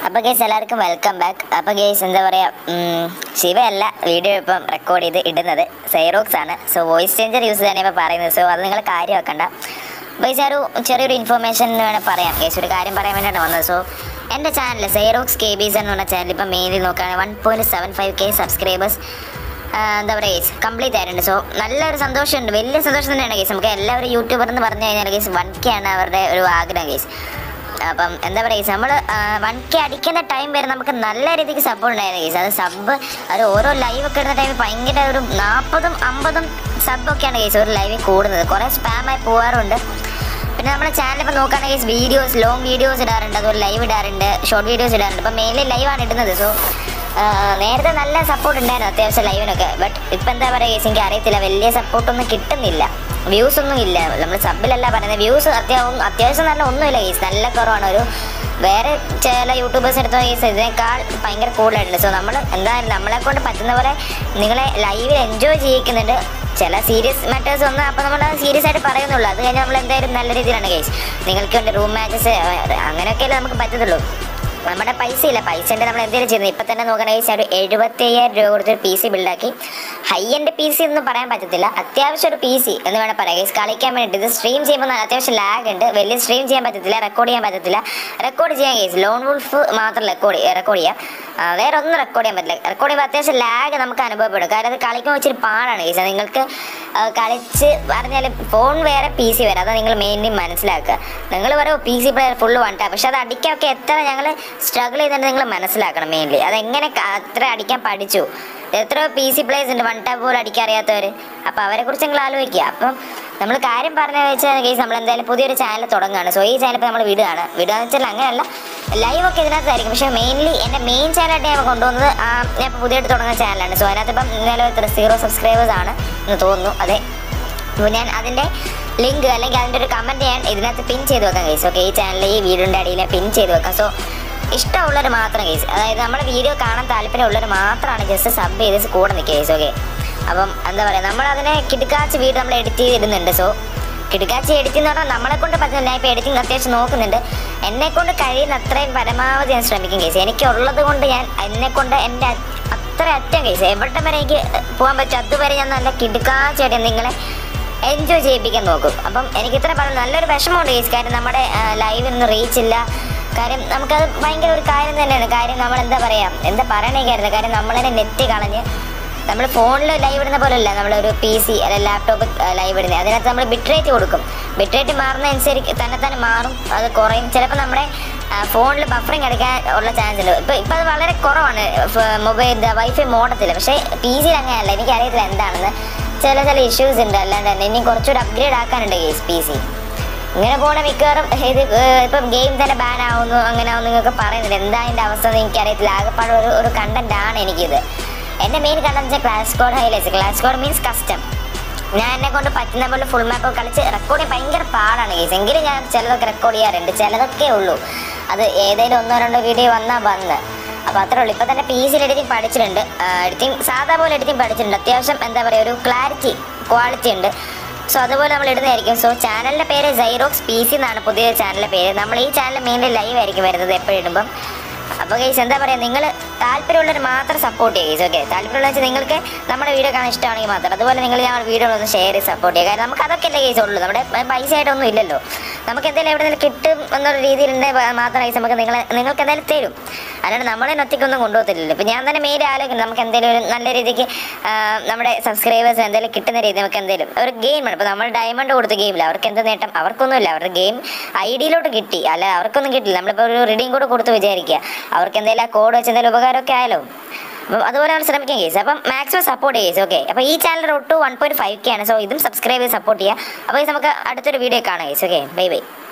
അപ്പോൾ ഗേസ് എല്ലാവർക്കും welcome back അപ്പോൾ ഗേസ് എന്താ പറയുക ശിവയല്ല വീഡിയോ ഇപ്പം റെക്കോർഡ് ചെയ്ത് ഇടുന്നത് സൈറോക്സ് ആണ് സോ വോയിസ് ചേഞ്ചർ യൂസ് ചെയ്യാൻ ഇപ്പോൾ പറയുന്നത് സോ അത് നിങ്ങൾ കാര്യം വെക്കണ്ട ബൈസ് ഒരു ചെറിയൊരു ഇൻഫർമേഷൻ എന്ന് വേണേൽ പറയാം ഗേസ് ഒരു കാര്യം പറയാൻ വേണ്ടിയാണ് വന്നത് സോ എൻ്റെ ചാനൽ സൈറോക്സ് കെ ബീസ് എന്ന് പറഞ്ഞ ചാനൽ ഇപ്പം മെയിനിൽ നോക്കുകയാണെങ്കിൽ one point seven five K subscribers എന്താ പറയുക ഗേസ് കംപ്ലീറ്റ് ആയിട്ടുണ്ട് സോ നല്ലൊരു സന്തോഷമുണ്ട് വലിയ സന്തോഷം തന്നെയാണ് ഗേസ് നമുക്ക് എല്ലാവരും യൂട്യൂബർ എന്ന് പറഞ്ഞു കഴിഞ്ഞാൽ ഗേസ് വൺ കെ ആണ് അവരുടെ ഒരു ആഗ്രഹം ഗേസ് അപ്പം എന്താ പറയുക നമ്മൾ വൺ കെ അടിക്കുന്ന ടൈം വരെ നമുക്ക് നല്ല രീതിക്ക് സപ്പോർട്ട് ഉണ്ടായിരുന്നു ഗേസ് അത് സബ് അത് ഓരോ ലൈവ് ഒക്കെ ഇടുന്ന ടൈമിൽ ഭയങ്കര ഒരു നാൽപ്പതും അമ്പതും സബൊക്കെയാണ് ഗേസ് ഒരു ലൈവിൽ കൂടുന്നത് കുറേ സ്പാമായി പോകാറുണ്ട് പിന്നെ നമ്മുടെ ചാനൽ ഇപ്പോൾ നോക്കുകയാണെങ്കിൽ വീഡിയോസ് ലോങ് വീഡിയോസ് ഇടാറുണ്ട് അതുപോലെ ലൈവ് ഇടാറുണ്ട് ഷോർട്ട് വീഡിയോസ് ഇടാറുണ്ട് ഇപ്പം മെയിൻലി ലൈവാണ് ഇടുന്നത് സോ നേരത്തെ നല്ല സപ്പോർട്ട് ഉണ്ടായിരുന്നു അത്യാവശ്യം ലൈവിനൊക്കെ ബട്ട് ഇപ്പം എന്താ പറയുക ഗേസ് എനിക്ക് അറിയത്തില്ല വലിയ സപ്പോർട്ടൊന്നും കിട്ടുന്നില്ല വ്യൂസ് ഒന്നും ഇല്ല നമ്മൾ സബിലല്ല പറയുന്നത് വ്യൂസ് അത്യാവശ്യം അത്യാവശ്യം നല്ല ഒന്നുമില്ല ഗേസ് നല്ല കുറവാണ് ഒരു വേറെ ചില യൂട്യൂബേഴ്സ് എടുത്ത കേസ് ഇതിനേക്കാൾ ഭയങ്കര കൂടുതലുണ്ട് സോ നമ്മൾ എന്തായാലും നമ്മളെ കൊണ്ട് പറ്റുന്ന പോലെ നിങ്ങളെ ലൈവിൽ എൻജോയ് ചെയ്യിക്കുന്നുണ്ട് ചില സീരിയസ് മാറ്റേഴ്സ് വന്നാൽ അപ്പോൾ നമ്മൾ സീരിയസ് ആയിട്ട് പറയുന്നുള്ളൂ അത് കഴിഞ്ഞാൽ നമ്മൾ എന്തായാലും നല്ല രീതിയിലാണ് കേസ് നിങ്ങൾക്ക് വേണ്ടി റൂം മാച്ചസ് അങ്ങനെയൊക്കെയല്ലേ നമുക്ക് പറ്റത്തുള്ളൂ നമ്മുടെ പൈസ ഇല്ല പൈസ ഉണ്ട് നമ്മൾ എന്തെങ്കിലും ചെയ്യുന്നത് ഇപ്പം തന്നെ നോക്കണമെങ്കിൽ ഒരു എഴുപത്തി അയ്യായിരം രൂപ കൊടുത്തൊരു പി സി ബിൽഡാക്കി ഹൈ എൻഡ് പി സി ഒന്നും പറയാൻ പറ്റത്തില്ല അത്യാവശ്യം ഒരു പി സി എന്ന് വേണം പറയാം ഗൈസ് കളിക്കാൻ വേണ്ടിയിട്ട് ഇത് സ്ട്രീം ചെയ്യുമ്പോൾ അത്യാവശ്യം ലാഗ് ഉണ്ട് വലിയ സ്ട്രീം ചെയ്യാൻ പറ്റത്തില്ല റെക്കോർഡ് ചെയ്യാൻ പറ്റത്തില്ല റെക്കോർഡ് ചെയ്യാൻ ഗൈസ് ലോൺ വുൾഫ് മാത്രം റെക്കോർഡ് റെക്കോർഡ് ചെയ്യാം ആ, വേറെ ഒന്നും റെക്കോർഡ് ചെയ്യാൻ പറ്റില്ല റെക്കോർഡ് ചെയ്യുമ്പോൾ അത്യാവശ്യം ലാഗ് നമുക്ക് അനുഭവപ്പെടും കാരണം അത് കളിക്കുമ്പോൾ ഇച്ചിരി പാടാണ് ഗൈസ് നിങ്ങൾക്ക് ആ, കളിച്ച് പറഞ്ഞാൽ ഫോൺ വേറെ പി സി വേറെ അതാണ് നിങ്ങൾ മെയിൻലി മനസ്സിലാക്കുക നിങ്ങൾ പറയും P C player full one tap പക്ഷെ അത് അടിക്കാനൊക്കെ എത്ര ഞങ്ങൾ സ്ട്രഗിൾ ചെയ്തിട്ട് നിങ്ങൾ മനസ്സിലാക്കണം മെയിൻലി അതെങ്ങനെ ക- അത്ര അടിക്കാൻ പഠിച്ചു എത്രയോ പി സി പ്ലേയേഴ്സ് ഉണ്ട് വൺ ടാപ്പ് പോലും അടിക്കാൻ അറിയാത്തവർ അപ്പോൾ അവരെ കുറിച്ച് നിങ്ങൾ ആലോചിക്കുക അപ്പം നമ്മൾ കാര്യം പറഞ്ഞു വെച്ചാൽ കേസ് നമ്മൾ എന്തായാലും പുതിയൊരു ചാനൽ തുടങ്ങുകയാണ് സോ ഈ ചാനൽ ഇപ്പോൾ നമ്മൾ വിടുകയാണ് വിടുകയെന്ന് വെച്ചാൽ അങ്ങനെയല്ല ലൈവ് ഒക്കെ ഇതിനകത്തായിരിക്കും പക്ഷേ മെയിൻലി എൻ്റെ മെയിൻ ചാനലായിട്ട് ഞാൻ കൊണ്ടുവന്നത് ആ, ഞാൻ ഇപ്പോൾ പുതിയതായിട്ട് തുടങ്ങുന്ന ചാനലാണ് സോ അതിനകത്ത് ഇപ്പം നിലവിൽ എത്ര സീറോ സബ്സ്ക്രൈബേഴ്സ് ആണ് എന്ന് തോന്നുന്നു അതെ അപ്പോൾ ഞാൻ അതിൻ്റെ ലിങ്ക് അല്ലെങ്കിൽ അതിൻ്റെ ഒരു കമൻറ്റ് ഞാൻ ഇതിനകത്ത് പിൻ ചെയ്ത് വെക്കാം കേസ് ഓക്കെ ഈ ചാനലിൽ ഈ വീഡിയോൻ്റെ അടിയിൽ പിൻ ചെയ്ത് വെക്കാം സോ ഇഷ്ടമുള്ളവർ മാത്രം കേസ് അതായത് നമ്മുടെ വീഡിയോ കാണാൻ താല്പര്യമുള്ളവർ മാത്രമാണ് ജസ്റ്റ് സബ് ചെയ്ത് കൂടെ നിൽക്കുക കേസ് ഓക്കെ അപ്പം എന്താ പറയുക നമ്മൾ അതിനെ കിടുക്കാച്ച് വീഡിയോ നമ്മൾ എഡിറ്റ് ചെയ്തിടുന്നുണ്ട് സോ കിടുക്കാച്ചി എഡിറ്റ് എന്ന് പറഞ്ഞാൽ നമ്മളെ കൊണ്ട് പറ്റുന്നില്ല ഞാൻ ഇപ്പോൾ എഡിറ്റിംഗ് അത്യാവശ്യം നോക്കുന്നുണ്ട് എന്നെ കൊണ്ട് കഴിയുന്ന അത്രയും പരമാവധി ഞാൻ ശ്രമിക്കും കേസ് എനിക്കുള്ളത് കൊണ്ട് ഞാൻ എന്നെ കൊണ്ട് എൻ്റെ അ- അത്ര അറ്റം കേസ് എവിടെ വരെ എനിക്ക് പോകാൻ പറ്റും അതുവരെ ഞാൻ നല്ല കിടുക്കാച്ചായിട്ട് നിങ്ങളെ എൻജോയ് ചെയ്യിപ്പിക്കാൻ നോക്കും അപ്പം എനിക്ക് ഇത്ര പറഞ്ഞു നല്ലൊരു വിഷമമുണ്ട് കേസ് കാര്യം നമ്മുടെ ലൈവിനൊന്നും റീച്ച് ഇല്ല കാര്യം നമുക്കത് ഭയങ്കര ഒരു കാര്യം തന്നെയാണ് കാര്യം നമ്മൾ എന്താ പറയുക എന്താ പറയണേ കാര്യം കാര്യം നമ്മളതിനെ നെറ്റ് കളഞ്ഞ് നമ്മൾ ഫോണിൽ ലൈവ് ഇടുന്ന പോലെയല്ല നമ്മളൊരു പി സി അല്ലെ ലാപ്ടോപ്പ് ലൈവ് ഇടുന്നത് അതിനകത്ത് നമ്മൾ ബിറ്റ് റേറ്റ് കൊടുക്കും ബിറ്റ് റേറ്റ് മാറുന്നതനുസരിച്ച് തന്നെ തന്നെ മാറും അത് കുറയും ചിലപ്പോൾ നമ്മുടെ ഫോണിൽ ബഫറിങ് എടുക്കാൻ ഉള്ള ചാൻസ് ഉണ്ട് ഇപ്പോൾ ഇപ്പോൾ അത് വളരെ കുറവാണ് മൊബൈൽ വൈഫൈ മോഡത്തില്ല പക്ഷേ പി സിയിൽ അങ്ങനെയല്ല എനിക്കറിയത്തില്ല എന്താണെന്ന് ചില ചില ഇഷ്യൂസ് ഉണ്ട് അല്ലാണ്ട് തന്നെ ഇനി കുറച്ചുകൂടി അപ്ഗ്രേഡ് ആക്കാനുണ്ട് കേസ് പി സി ഇങ്ങനെ പോണ മിക്കവാറും ഇത് ഏർ ഇപ്പം ഗെയിം തന്നെ ബാൻ ആവുന്നു അങ്ങനെ ആവുന്നു നിങ്ങൾക്ക് പറയുന്നില്ല എന്താ അതിൻ്റെ അവസ്ഥ എന്ന് എനിക്കറിയത്തില്ല ആകെപ്പാട് ഒരു ഒരു കണ്ടന്റ് ആണ് എനിക്കിത് എൻ്റെ മെയിൻ കണ്ടന്റ് വെച്ചാൽ class code highlights class code means custom ഞാൻ എന്നെ കൊണ്ട് പറ്റുന്ന പോലെ ഫുൾ മാപ്പ് കളിച്ച് റെക്കോർഡ് ചെയ്യാൻ ഭയങ്കര പാടാണ് കേസ് എങ്കിലും ഞാൻ ചിലതൊക്കെ റെക്കോർഡ് ചെയ്യാറുണ്ട് ചിലതൊക്കെ ഉള്ളൂ അത് ഏതെങ്കിലും ഒന്നോ രണ്ടോ വീഡിയോ വന്നാൽ വന്ന് അപ്പോൾ അത്രേ ഉള്ളൂ ഇപ്പോൾ തന്നെ പി സിയിൽ എഡിറ്റിംഗ് പഠിച്ചിട്ടുണ്ട് എഡിറ്റിംഗ് സാധാ പോലെ എഡിറ്റിംഗ് പഠിച്ചിട്ടുണ്ട് അത്യാവശ്യം എന്താ പറയുക ഒരു ക്ലാരിറ്റി ക്വാളിറ്റി ഉണ്ട് സോ അതുപോലെ നമ്മൾ ഇടുന്നതായിരിക്കും സോ ചാനലിൻ്റെ പേര് സൈറോക്സ് പി സി എന്നാണ് പുതിയ ചാനലിൻ്റെ പേര് നമ്മൾ ഈ ചാനൽ മെയിൻലി ലൈവ് ആയിരിക്കും വരുന്നത് എപ്പോഴും ഇടുമ്പം അപ്പോൾ ഗൈസ് എന്താ പറയുക നിങ്ങൾ താല്പര്യമുള്ളവർ മാത്രം സപ്പോർട്ട് ചെയ്യുക ഗൈസ് ഓക്കെ താല്പര്യമുള്ള വെച്ചാൽ നിങ്ങൾക്ക് നമ്മുടെ വീഡിയോ കാണാൻ ഇഷ്ടമാണെങ്കിൽ മാത്രം അതുപോലെ നിങ്ങൾ ഞങ്ങളുടെ വീഡിയോ ഒന്ന് ഷെയർ ചെയ്ത് സപ്പോർട്ട് ചെയ്യുക കാരണം നമുക്ക് അതൊക്കെ അല്ലേ ഗൈസ് ഉള്ളൂ നമ്മുടെ പൈസ ആയിട്ടൊന്നും ഇല്ലല്ലോ നമുക്ക് എന്തെങ്കിലും എവിടെ നിന്ന് കിട്ടും എന്നൊരു രീതിയിലുണ്ടെങ്കിൽ മാത്രം ഗൈസ് നമുക്ക് നിങ്ങൾ നിങ്ങൾക്ക് എന്തായാലും തരും അല്ലാണ്ട് നമ്മളെ ഒറ്റയ്ക്കൊന്നും കൊണ്ടുപോകത്തില്ലല്ലോ ഇപ്പം ഞാൻ തന്നെ മെയിൻ ആലോചിക്കുന്നു നമുക്ക് എന്തെങ്കിലും ഒരു നല്ല രീതിക്ക് ആ, നമ്മുടെ സബ്സ്ക്രൈബേഴ്സ് എന്തെങ്കിലും കിട്ടുന്ന രീതി നമുക്ക് എന്തെങ്കിലും ഒരു ഗെയിമാണ് ഇപ്പോൾ നമ്മൾ ഡയമണ്ട് കൊടുത്ത ഗെയിമില്ല അവർക്ക് എന്ത് നേട്ടം അവർക്കൊന്നുമില്ല അവരുടെ ഗെയിം ഐ ഡിയിലോട്ട് കിട്ടി അല്ല അവർക്കൊന്നും കിട്ടില്ല നമ്മളിപ്പോൾ ഒരു റീഡിങ് കൂടെ കൊടുത്ത് വിചാരിക്കുക അവർക്ക് എന്തെങ്കിലും ആ കോഡ് വെച്ച് എന്തെങ്കിലും ഉപകാരമൊക്കെ ആയാലോ അപ്പം അതുപോലെ നമ്മൾ ശ്രമിക്കാം കേസ് അപ്പം മാക്സിമം സപ്പോർട്ട് ചെയ്യുക ഓക്കെ അപ്പോൾ ഈ ചാനൽ ഒട്ടു വൺ പോയിന്റ് ഫൈവ് കെ ആണ് സോ ഇതും സബ്സ്ക്രൈബ് ചെയ്ത് സപ്പോർട്ട് ചെയ്യുക അപ്പോൾ ഇത് നമുക്ക് അടുത്തൊരു വീഡിയോ കാണാം കേസ് ഓക്കെ ബൈ ബൈ